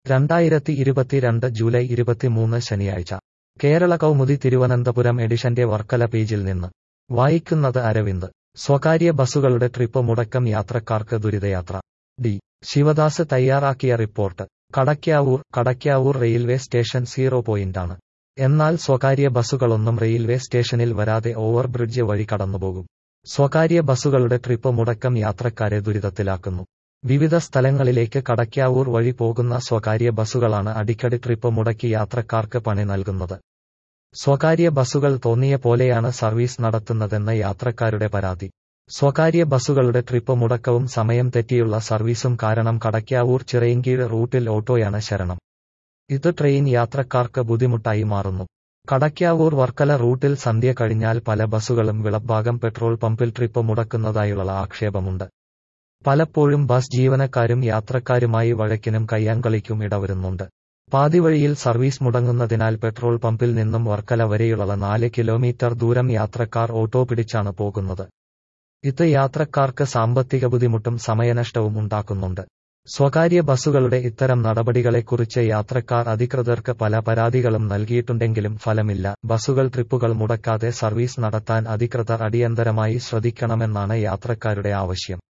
രണ്ടായിരത്തി ഇരുപത്തിരണ്ട് ജൂലൈ ഇരുപത്തിമൂന്ന് ശനിയാഴ്ച കേരള കൗമുദി തിരുവനന്തപുരം എഡിഷന്റെ വർക്കല പേജിൽ നിന്ന് വായിക്കുന്നത് അരവിന്ദ് സ്വകാര്യ ബസുകളുടെ ട്രിപ്പ് മുടക്കം യാത്രക്കാർക്ക് ദുരിതയാത്ര ഡി ശിവദാസ് തയ്യാറാക്കിയ report Kadakkavoor Kadakkavoor railway station zero പോയിന്റാണ് എന്നാൽ സ്വകാര്യ ബസുകളൊന്നും റെയിൽവേ സ്റ്റേഷനിൽ വരാതെ ഓവർബ്രിഡ്ജ് വഴി കടന്നുപോകും സ്വകാര്യ ബസുകളുടെ ട്രിപ്പ് മുടക്കം യാത്രക്കാരെ ദുരിതത്തിലാക്കുന്നു വിവിധ സ്ഥലങ്ങളിലേക്ക് കടയ്ക്കാവൂർ വഴി പോകുന്ന സ്വകാര്യ ബസുകളാണ് അടിക്കടി ട്രിപ്പ് മുടക്കി യാത്രക്കാർക്ക് പണി നൽകുന്നത് സ്വകാര്യ ബസുകൾ തോന്നിയ പോലെയാണ് സർവീസ് നടത്തുന്നതെന്ന് യാത്രക്കാരുടെ പരാതി സ്വകാര്യ ബസുകളുടെ ട്രിപ്പ് മുടക്കവും സമയം തെറ്റിയുള്ള സർവീസും കാരണം കടയ്ക്കാവൂർ ചിറയൻകീഴ് റൂട്ടിൽ ഓട്ടോയാണ് ശരണം ഇത് ട്രെയിൻ യാത്രക്കാർക്ക് ബുദ്ധിമുട്ടായി മാറുന്നു കടയ്ക്കാവൂർ വർക്കല റൂട്ടിൽ സന്ധ്യ കഴിഞ്ഞാൽ പല ബസുകളും വിളഭാഗം പെട്രോൾ പമ്പിൽ ട്രിപ്പ് മുടക്കുന്നതായുള്ള ആക്ഷേപമുണ്ട് പലപ്പോഴും ബസ് ജീവനക്കാരും യാത്രക്കാരുമായി വഴക്കിനും കയ്യാങ്കളിക്കും ഇടവരുന്നുണ്ട് പാതിവഴിയിൽ സർവീസ് മുടങ്ങുന്നതിനാൽ പെട്രോൾ പമ്പിൽ നിന്നും വർക്കല വരെയുള്ള നാല് കിലോമീറ്റർ ദൂരം യാത്രക്കാർ ഓട്ടോ പിടിച്ചാണ് പോകുന്നത് ഇത് യാത്രക്കാർക്ക് സാമ്പത്തിക ബുദ്ധിമുട്ടും സമയനഷ്ടവും ഉണ്ടാക്കുന്നുണ്ട് സ്വകാര്യ ബസുകളുടെ ഇത്തരം നടപടികളെക്കുറിച്ച് യാത്രക്കാർ അധികൃതർക്ക് പല പരാതികളും നൽകിയിട്ടുണ്ടെങ്കിലും ഫലമില്ല ബസുകൾ ട്രിപ്പുകൾ മുടക്കാതെ സർവീസ് നടത്താൻ അധികൃതർ അടിയന്തരമായി ശ്രദ്ധിക്കണമെന്നാണ് യാത്രക്കാരുടെ ആവശ്യം